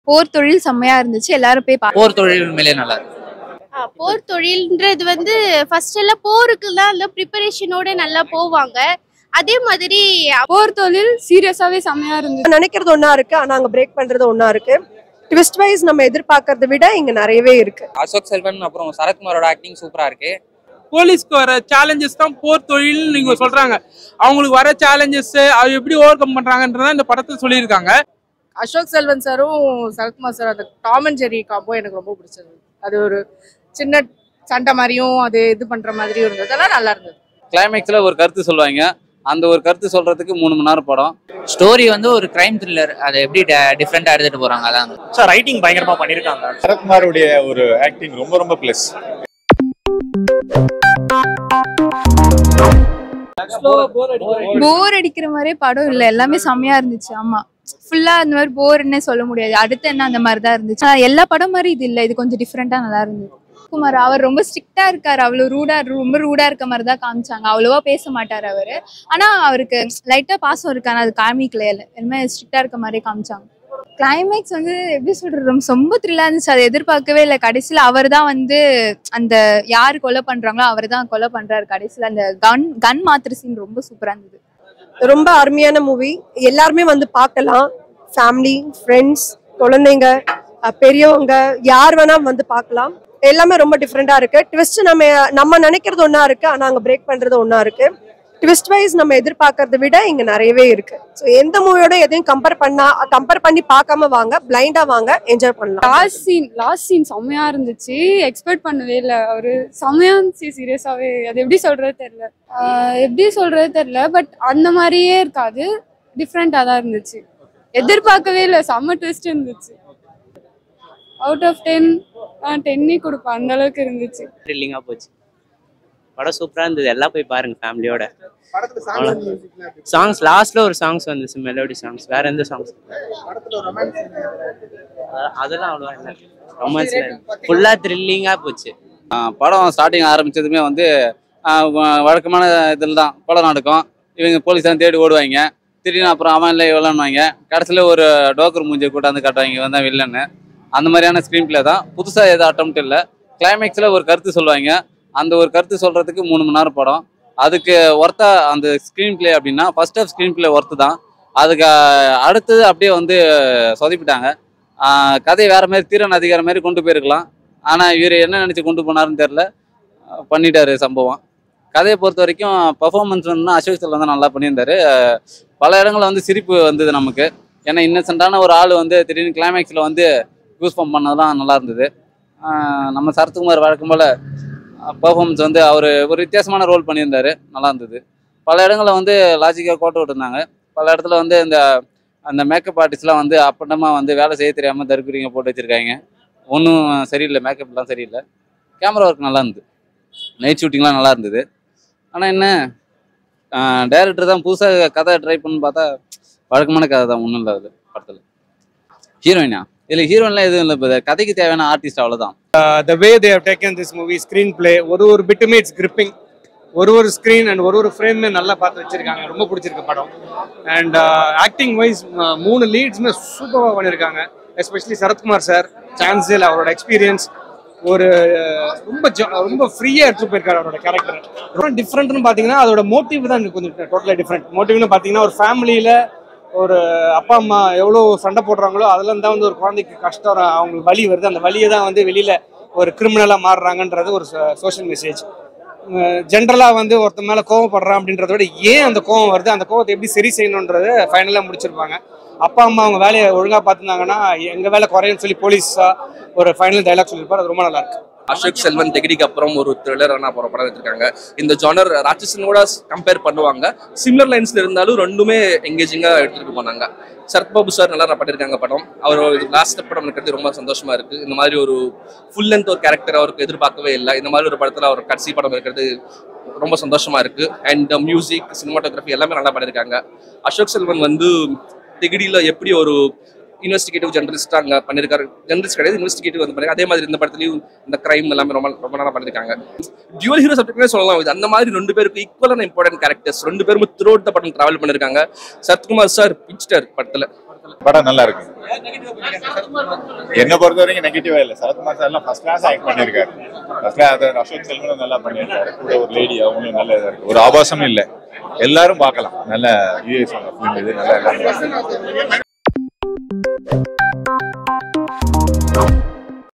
போர் தொழில் செம்மையா இருந்துச்சு எல்லாரும் போய் பா போர் தொழில் உண்மையிலே நல்லா இருக்கு ஆ, போர் தொழில்ன்றது வந்து ஃபர்ஸ்ட் எல்லாம் போருக்கு தான் எல்லாம் ப்ரிப்பரேஷனோட நல்லா போவாங்க அதே மாதிரி போர் தொழில் சீரியஸாவே செம்மையா இருந்துச்சு நினைக்கிறது ஒண்ணா இருக்கு ஆனா அங்க பிரேக் பண்றது ஒண்ணா இருக்கு ட்விஸ்ட் வைஸ் நம்ம எதிர்பார்க்கறத விட இங்க நிறையவே இருக்கு அசோக் செல்வன் அப்புறம் சரத்குமாரோட ஆக்டிங் சூப்பரா இருக்கு போலீஸ்க்கு வர சேலஞ்சஸ் தான் போர் தொழில் நீங்க சொல்றாங்க அவங்களுக்கு வர சேலஞ்சஸ் அது எப்படி ஓவர் கம் பண்றாங்கன்றத இந்த படத்துல சொல்லியிருக்காங்க அசோக் செல்வன் சாரும் சரத்குமார் சார் அந்த டாம் அண்ட் ஜெரி காம்போ எனக்கு ரொம்ப பிடிச்சது அது ஒரு சின்ன சண்டை மாதிரியும் அது இது பண்ற மாதிரியும் இருந்தது அதெல்லாம் நல்லா இருந்தது கிளைமேக்ஸ்ல ஒரு கருத்து சொல்லுவாங்க அந்த ஒரு கருத்து சொல்றதுக்கு மூணு மணி நேரம் படம் ஸ்டோரி வந்து ஒரு கிரைம் த்ரில்லர் அதை எப்படி டிஃப்ரெண்டா எடுத்துட்டு போறாங்க அதான் சார் ரைட்டிங் பயங்கரமா பண்ணிருக்காங்க சரத்குமாருடைய ஒரு ஆக்டிங் ரொம்ப ரொம்ப பிளஸ் போர் அடிக்கிற மாதிரியே படம் இல்ல எல்லாமே செம்மையா இருந்துச்சு ஆமா ஃபுல்லா அந்த மாதிரி போர்னே சொல்ல முடியாது அடுத்து என்ன அந்த மாதிரி தான் இருந்துச்சு ஆனா, எல்லா படம் மாதிரி இது இல்ல இது கொஞ்சம் டிஃப்ரெண்டா நல்லா இருந்தது குமார் அவர் ரொம்ப ஸ்ட்ரிக்டா இருக்காரு அவ்வளவு ரூடா ரொம்ப ரூடா இருக்க மாதிரி தான் காமிச்சாங்க அவ்வளவா பேச மாட்டாரு அவரு ஆனா அவருக்கு லைட்டா பாசம் இருக்கு ஆனா அது காமிக்கல எல்லாமே ஸ்ட்ரிக்டா இருக்க மாதிரியே காமிச்சாங்க கிளைமேக்ஸ் வந்து எப்படி சொல்றது ரொம்ப ரொம்ப த்ரில்லா இருந்துச்சு அதை எதிர்பார்க்கவே இல்லை கடைசியில அவர் தான் வந்து அந்த யாரு கொலை பண்றாங்களோ அவர் தான் கொலை பண்றாரு கடைசியில அந்த கன் கன் மாத்திர சீன் ரொம்ப சூப்பரா இருந்தது ரொம்ப அருமையான மூவி எல்லாருமே வந்து பார்க்கலாம் ஃபேமிலி ஃப்ரெண்ட்ஸ் குழந்தைங்க அஹ் பெரியவங்க யார் வேணா வந்து பார்க்கலாம் எல்லாமே ரொம்ப டிஃப்ரெண்டா இருக்கு ட்விஸ்ட் நம்ம நம்ம நினைக்கிறது ஒண்ணா இருக்கு ஆனா அங்க பிரேக் பண்றது ஒண்ணா இருக்கு ட்விஸ்ட் வைஸ் நம்ம எதிர்பார்க்கறத விட இங்க நிறையவே இருக்கு ஸோ எந்த மூவியோட எதையும் கம்பேர் பண்ணா கம்பேர் பண்ணி பார்க்காம வாங்க பிளைண்டா வாங்க என்ஜாய் பண்ணலாம் லாஸ்ட் சீன் லாஸ்ட் சீன் செம்மையா இருந்துச்சு எக்ஸ்பெக்ட் பண்ணவே இல்லை அவரு செம்மையா இருந்துச்சு சீரியஸாவே அது எப்படி சொல்றது தெரியல ஆஹ் எப்படி சொல்றது தெரியல பட் அந்த மாதிரியே இருக்காது டிஃப்ரெண்டா தான் இருந்துச்சு எதிர்பார்க்கவே இல்லை செம்ம ட்விஸ்ட் இருந்துச்சு அவுட் ஆஃப் டென் டென்னே கொடுப்பேன் அந்த அளவுக்கு இருந்துச்சு த்ரில்லிங்காக போச்சு படம் சூப்பராக இருந்தது எல்லாம் போய் பாருங்க ஃபேமிலியோட சாங்ஸ் லாஸ்ட்ல ஒரு சாங்ஸ் வந்துச்சு மெலோடி சாங்ஸ் வேற எந்த சாங்ஸ் அதெல்லாம் அவ்வளோவா இல்லை ரொமான்ஸ் ஃபுல்லாக த்ரில்லிங்காக போச்சு ஆஹ் படம் ஸ்டார்டிங் ஆரம்பிச்சதுமே வந்து ஆஹ் வ- வழக்கமான இதில் தான் கொலை நடக்கும் இவங்க போலீஸ் தான் தேடி ஓடுவாங்க திடீர்னு அப்புறம் அவன் இல்லை இவ்வளோன்னுவாங்க கடைசியில் ஒரு டோக்கர் மூஞ்சியை கூட்டாந்து காட்டுவாங்க இவன் தான் வில்லன்னு அந்த மாதிரியான ஸ்க்ரீன் பிளே தான் புதுசாக எதுவும் அட்டம் இல்லை கிளைமேக்ஸில் ஒரு கருத்து சொல்லுவாங்க அந்த ஒரு கருத்து சொல்கிறதுக்கு மூணு மணி நேரம் படம் அதுக்கு ஒர்த்தா அந்த ஸ்க்ரீன் பிளே அப்படின்னா first half screenplay worth தான் அதுக்கு ஆஹ், அடுத்தது அப்படியே வந்து சொதப்பிட்டாங்க ஆஹ், கதை வேற மாதிரி தீரன் அதிகார மாதிரி கொண்டு போயிருக்கலாம் ஆனால் இவர் என்ன நினச்சி கொண்டு போனாருன்னு தெரில பண்ணிட்டாரு சம்பவம் கதையை பொறுத்த வரைக்கும் பர்ஃபார்மன்ஸ் வந்து அசோக் செல்வன் தான் நல்லா பண்ணியிருந்தாரு அஹ் பல இடங்கள்ல வந்து சிரிப்பு வந்தது நமக்கு ஏன்னா இன்னசென்ட்டான ஒரு ஆள் வந்து திடீர்னு கிளைமேக்ஸில் வந்து யூஸ் பம்ப் பண்ணதெல்லாம் நல்லா இருந்தது அஹ் நம்ம சரத்குமார் வழக்கம் போல் பர்ஃபார்மன்ஸ் வந்து அவர் ஒரு வித்தியாசமான ரோல் பண்ணியிருந்தாரு நல்லா இருந்தது பல இடங்களில் வந்து லாஜிக்காக கோட்டை விட்டுருந்தாங்க பல இடத்துல வந்து இந்த அந்த மேக்கப் ஆர்டிஸ்ட்லாம் வந்து அப்பட்டமா வந்து வேலை செய்ய தெரியாமல் தற்கொலைங்க போட்டு வச்சுருக்காங்க ஒன்றும் சரியில்லை மேக்கப்லாம் சரியில்லை கேமரா ஒர்க் நல்லா இருந்தது நைட் ஷூட்டிங்லாம் நல்லா இருந்தது ஆனால் என்ன டைரக்டர் தான் புதுசாக கதை ட்ரை பண்ணி பார்த்தா வழக்கமான கதை தான் ஒன்றும் இல்லை அதில் படத்தில் ஹீரோயினா இதில் ஹீரோயின்லாம் எதுவும் இல்லை இப்போ கதைக்கு தேவையான ஆர்டிஸ்ட் அவ்வளோதான் the way they have taken this movie screenplay ஒரு ஒரு பிட்டுமே இட்ஸ் கிரிப்பிங் ஒரு ஒரு ஸ்க்ரீன் அண்ட் ஒரு ஒரு ஃப்ரேமே நல்லா பார்த்து வச்சிருக்காங்க ரொம்ப பிடிச்சிருக்கு படம் அண்ட் ஆக்டிங் வைஸ் மூணு லீட்ஸுமே சூப்பராக பண்ணியிருக்காங்க எஸ்பெஷலி சரத்குமார் சார் சான்சில் அவரோட எக்ஸ்பீரியன்ஸ் ஒரு அஹ், ரொம்ப jo- ரொம்ப ஃப்ரீயாக எடுத்துட்டு போயிருக்காரு அவரோட கேரக்டர் ரொம்ப டிஃப்ரெண்ட்னு பார்த்தீங்கன்னா அதோட மோட்டிவ் தான் எனக்கு கொஞ்சம் டோட்டலாக டிஃப்ரெண்ட் மோட்டிவ்னு பார்த்தீங்கன்னா ஒரு ஃபேமிலியில் ஒரு அப்பா அம்மா எவ்வளோ சண்டை போடுறாங்களோ அதெல்லாம் தான் வந்து ஒரு குழந்தைக்கு கஷ்டம் அவங்களுக்கு வலி வருது அந்த வலியை தான் வந்து வெளியில் ஒரு கிரிமினலாக மாறுறாங்கன்றது ஒரு சோஷியல் மெசேஜ் ஜென்ரலாக வந்து ஒருத்தன் மேலே கோவப்படுறான் அப்படின்றத விட ஏன் அந்த கோவம் வருது அந்த கோவத்தை எப்படி சரி செய்யணுன்றத ஃபைனலாக முடிச்சிருப்பாங்க அப்பா அம்மா அவங்க வேலையை ஒழுங்காக பார்த்துருந்தாங்கன்னா எங்கள் வேலை குறையுன்னு சொல்லி போலீஸாக ஒரு ஃபைனல் டைலாக் சொல்லியிருப்பார் அது ரொம்ப நல்லா இருக்கு அசோக் செல்வன் தெகிடிக்கு அப்புறம் ஒரு த்ரில்லரான அப்புறம் படம் எடுத்திருக்காங்க இந்த ஜானர் ராட்சசனோட கம்பேர் பண்ணுவாங்க சிமிலர் லைன்ஸ்ல இருந்தாலும் ரெண்டுமே எங்கேஜிங்கா எடுத்துட்டு போனாங்க சரத்பாபு சார் நல்லா பண்ணியிருக்காங்க படம் அவர் லாஸ்ட் படம் இருக்கிறது ரொம்ப சந்தோஷமா இருக்கு இந்த மாதிரி ஒரு ஃபுல் லென்த் ஒரு கேரக்டர் அவருக்கு எதிர்பார்க்கவே இல்லை இந்த மாதிரி ஒரு படத்துல அவர் கடைசி படம் இருக்கிறது ரொம்ப சந்தோஷமா இருக்கு அண்ட் மியூசிக் சினிமாட்டோகிராஃபி எல்லாமே நல்லா பண்ணியிருக்காங்க அசோக் செல்வன் வந்து திகிடியில எப்படி ஒரு இன்வெஸ்டிகேட்டிவ் ஜெர்னலிஸ்ட் அங்கே பண்ணியிருக்காரு ஜெர்னலிஸ்ட் கிடையாது இன்வெஸ்டிகேட்டிவ் வந்து பண்ணிருக்காங்க அதே மாதிரி இந்த படத்துலையும் இந்த கிரைம் எல்லாமே ரொம்ப ரொம்ப நல்லா பண்ணியிருக்காங்க டியூவல் ஹீரோ சப்ஜெக்ட்னே சொல்லலாம் இது அந்த மாதிரி ரெண்டு பேருக்கு ஈக்குவலான இம்பார்ட்டன்ட் கேரக்டர்ஸ் ரெண்டு பேரும் த்ரூ த படம் டிராவல் பண்ணியிருக்காங்க சத்குமார் சார் பிச்சிட்டார் படத்தில் படம் நல்லா இருக்கு என்ன பொறுத்த வரைக்கும் நெகட்டிவா இல்ல சரத்குமார் சார் எல்லாம் ஃபர்ஸ்ட் கிளாஸ் ஆக்ட் பண்ணிருக்காரு ஃபர்ஸ்ட் கிளாஸ் அசோக் செல்வனும் நல்லா பண்ணியிருக்காரு கூட ஒரு லேடி அவங்களும் நல்ல இதா இருக்கு ஒரு ஆபாசமும் இல்ல எல்லாரும் பார்க்கலாம் நல்ல யூஎஸ் ஃபிலிம் இது நல்லா எல்லாரும் பார்க்கலாம்